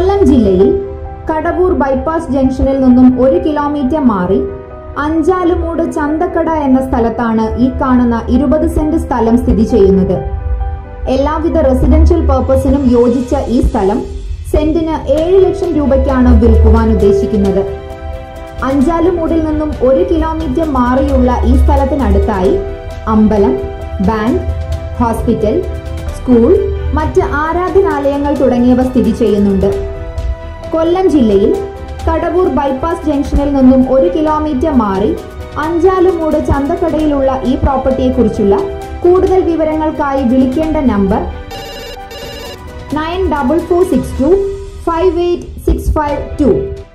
കൊല്ലം ജില്ലയിൽ കടവൂർ ബൈപ്പാസ് ജംഗ്ഷനിൽ നിന്നും ഒരു കിലോമീറ്റർ മാറി അഞ്ചാലുമൂട് ചന്തക്കട എന്ന സ്ഥലത്താണ് ഈ കാണുന്ന ഇരുപത് സെന്റ് സ്ഥലം സ്ഥിതി ചെയ്യുന്നത് എല്ലാവിധ റെസിഡൻഷ്യൽ പർപ്പസിനും യോജിച്ച ഈ സ്ഥലം സെന്റിന് ഏഴ് ലക്ഷം രൂപയ്ക്കാണ് വിൽക്കുവാൻ ഉദ്ദേശിക്കുന്നത് അഞ്ചാലുമൂടിൽ നിന്നും ഒരു കിലോമീറ്റർ മാറിയുള്ള ഈ സ്ഥലത്തിനടുത്തായി അമ്പലം ബാങ്ക് ഹോസ്പിറ്റൽ സ്കൂൾ മറ്റ് ആരാധനാലയങ്ങൾ തുടങ്ങിയവ സ്ഥിതി ചെയ്യുന്നുണ്ട് കൊല്ലം ജില്ലയിൽ കടവൂർ ബൈപ്പാസ് ജംഗ്ഷനിൽ നിന്നും ഒരു കിലോമീറ്റർ മാറി അഞ്ചാലുമൂട് ചന്തക്കടയിലുള്ള ഈ പ്രോപ്പർട്ടിയെക്കുറിച്ചുള്ള കൂടുതൽ വിവരങ്ങൾക്കായി വിളിക്കേണ്ട number nine double four six two five eight six five to